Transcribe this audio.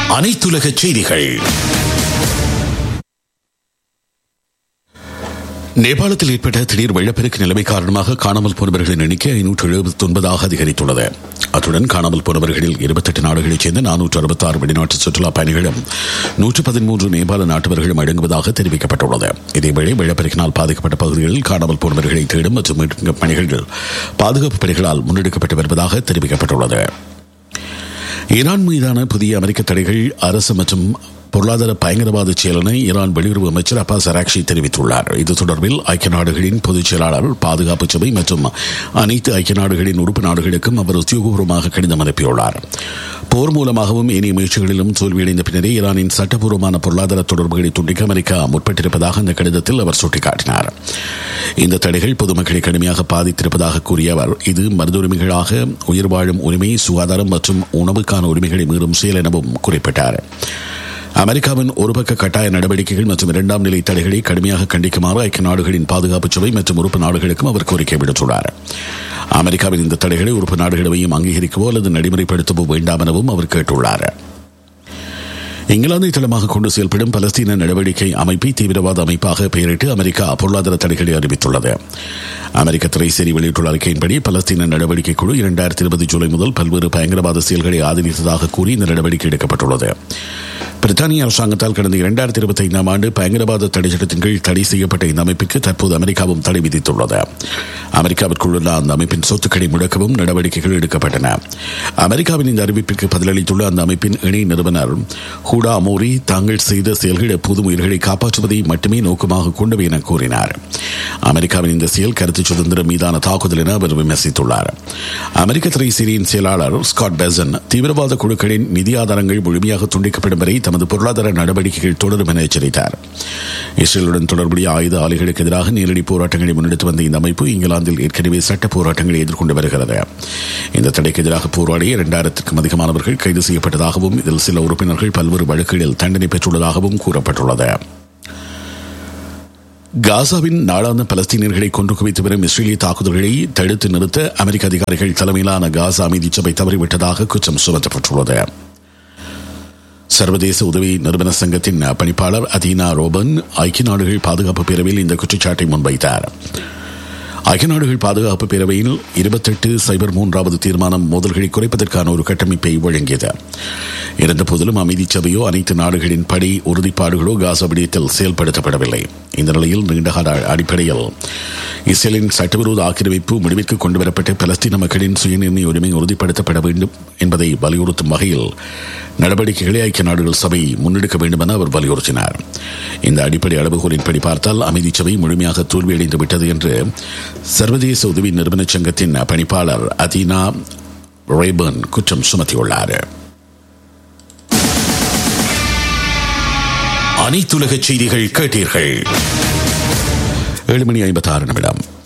அனைத்துலக செய்திகள் நேபாளத்தில் ஏற்பட்ட திடீர் வெள்ளப்பெருக்கு நிலைமை காரணமாக காணாமல் போனவர்களின் எண்ணிக்கை ஐநூற்று எழுபத்தி ஒன்பதாக அதிகரித்துள்ளது அத்துடன் காணாமல் போனவர்களில் இருபத்தெட்டு நாடுகளைச் சேர்ந்த நானூற்று அறுபத்தி ஆறு வெளிநாட்டு சுற்றுலா பயணிகளும் நூற்று பதிமூன்று நேபாள நாட்டவர்களும் அடங்குவதாக தெரிவிக்கப்பட்டுள்ளது இதேவேளை வெள்ளப்பெருக்கினால் பாதிக்கப்பட்ட பகுதிகளில் காணாமல் போனவர்களை தேடும் மற்றும் மீட்கும் பணிகள் பாதுகாப்பு பணிகளால் முன்னெடுக்கப்பட்டு வருவதாக தெரிவிக்கப்பட்டுள்ளது ஈரான் மீதான புதிய அமெரிக்க தடைகள் அரசு மற்றும் பொருளாதார பயங்கரவாத செயலனை ஈரான் வெளியுறவு அமைச்சர் அப்பாஸ் அராக்ஷி தெரிவித்துள்ளார் இது தொடர்பில் ஐக்கிய நாடுகளின் பொதுச் செயலாளர் பாதுகாப்பு சபை மற்றும் அனைத்து ஐக்கிய நாடுகளின் உறுப்பு நாடுகளுக்கும் அவர் உத்தியோகபூர்வமாக கடிதம் அனுப்பியுள்ளார் போர் மூலமாகவும் ஏனைய முயற்சிகளிலும் தோல்வியடைந்த பின்னரே ஈரானின் சட்டப்பூர்வமான பொருளாதார தொடர்புகளை துண்டிக்க அமெரிக்கா முற்பட்டிருப்பதாக அந்த கடிதத்தில் அவர் சுட்டிக்காட்டினார் இந்த தடைகள் பொதுமக்களை கடுமையாக பாதித்திருப்பதாக கூறிய அவர் இது மருத்துவரிமைகளாக உயிர் வாழும் உரிமை சுகாதாரம் மற்றும் உணவுக்கான உரிமைகளை மீறும் செயல் எனவும் குறிப்பிட்டார் அமெரிக்காவின் ஒருபக்க கட்டாய நடவடிக்கைகள் மற்றும் இரண்டாம் நிலை தடைகளை கடுமையாக கண்டிக்குமாறு ஐக்கிய நாடுகளின் பாதுகாப்பு சபை மற்றும் உறுப்பு நாடுகளுக்கும் அவர் கோரிக்கை விடுத்துள்ளார் அமெரிக்காவின் இந்த தடைகளை உறுப்பு நாடுகளவையும் அங்கீகரிக்கவோ அல்லது நடைமுறைப்படுத்தவோ வேண்டாம் எனவும் அவர் கேட்டுள்ளார் இங்கிலாந்தை தளமாக கொண்டு செயல்படும் பலஸ்தீன நடவடிக்கை அமைப்பை தீவிரவாத அமைப்பாக பெயரிட்டு அமெரிக்கா பொருளாதார தடைகளை அறிவித்துள்ளது அமெரிக்க திரைசேரி வெளியிட்டுள்ள அறிக்கையின்படி பலஸ்தீன நடவடிக்கை குழு இரண்டாயிரத்தி இருபது ஜூலை முதல் பல்வேறு பயங்கரவாத செயல்களை ஆதரித்ததாக கூறி இந்த நடவடிக்கை எடுக்கப்பட்டுள்ளது பிரித்தானிய அரசாங்கத்தால் கடந்த இரண்டாயிரத்தி இருபத்தி ஐந்தாம் ஆண்டு பயங்கரவாத தடை சட்டத்தின் கீழ் தடை செய்யப்பட்ட இந்த அமைப்புக்கு தற்போது அமெரிக்காவும் தடை விதித்துள்ளது அமெரிக்காவிற்குள்ள அந்த அமைப்பின் சொத்துக்களை முடக்கவும் நடவடிக்கைகள் எடுக்கப்பட்டன அமெரிக்காவின் இந்த அறிவிப்பிற்கு பதிலளித்துள்ள அந்த அமைப்பின் இணை நிறுவனர் ஹூடா மோரி தாங்கள் செய்த செயல்கள் எப்போதும் உயிர்களை காப்பாற்றுவதை மட்டுமே நோக்கமாக கொண்டவை என கூறினார் அமெரிக்காவின் இந்த செயல் கருத்து சுதந்திரம் மீதான தாக்குதல் என அவர் விமர்சித்துள்ளார் அமெரிக்க திரைசேரியின் செயலாளர் ஸ்காட் பெசன் தீவிரவாத குழுக்களின் நிதி ஆதாரங்கள் முழுமையாக துண்டிக்கப்படும் வரை தமது பொருளாதார நடவடிக்கைகள் தொடரும் என எச்சரித்தார் இஸ்ரேலுடன் தொடர்புடைய ஆயுத ஆலைகளுக்கு எதிராக நேரடி போராட்டங்களை முன்னெடுத்து வந்த இந்த அமைப்பு இங்கிலாந்தில் ஏற்கனவே சட்ட போராட்டங்களை எதிர்கொண்டு வருகிறது இந்த தடைக்கு எதிராக போராடிய இரண்டாயிரத்திற்கும் அதிகமானவர்கள் கைது செய்யப்பட்டதாகவும் இதில் சில உறுப்பினர்கள் பல்வேறு வழக்குகளில் தண்டனை பெற்றுள்ளதாகவும் கூறப்பட்டுள்ளது காசாவின் நாளாந்த பலஸ்தீனியர்களை கொண்டு குவித்து வரும் இஸ்ரேலிய தாக்குதல்களை தடுத்து நிறுத்த அமெரிக்க அதிகாரிகள் தலைமையிலான காசா அமைதி சபை தவறிவிட்டதாக குற்றம் சுமத்தப்பட்டுள்ளது சர்வதேச உதவி நிறுவன சங்கத்தின் பணிப்பாளர் அதீனா ரோபன் ஐக்கிய நாடுகள் பாதுகாப்பு பேரவையில் இந்த குற்றச்சாட்டை முன்வைத்தார் ஐக்கிய நாடுகள் பாதுகாப்பு பேரவையில் இருபத்தெட்டு சைபர் மூன்றாவது தீர்மானம் மோதல்களை குறைப்பதற்கான ஒரு கட்டமைப்பை வழங்கியது இருந்த போதிலும் அமைதி சபையோ அனைத்து நாடுகளின் படை உறுதிப்பாடுகளோ காசா விடயத்தில் செயல்படுத்தப்படவில்லை இந்த நிலையில் நீண்டகால அடிப்படையில் இஸ்ரேலின் சட்டவிரோத ஆக்கிரமிப்பு முடிவிற்கு கொண்டுவரப்பட்ட பலஸ்தீன மக்களின் சுயநிர்ணய உரிமை உறுதிப்படுத்தப்பட வேண்டும் என்பதை வலியுறுத்தும் வகையில் நடவடிக்கைகளை ஐக்கிய நாடுகள் சபை முன்னெடுக்க வேண்டும் என அவர் வலியுறுத்தினார் இந்த அடிப்படை அளவுகோலின்படி பார்த்தால் அமைதி சபை முழுமையாக தோல்வியடைந்து விட்டது என்று சர்வதேச உதவி நிறுவன சங்கத்தின் பணிப்பாளர் அதீனா ரேபர்ன் குற்றம் சுமத்தியுள்ளார் அனைத்துலக செய்திகள் கேட்டீர்கள் ஏழு மணி ஐம்பத்தி ஆறு நிமிடம்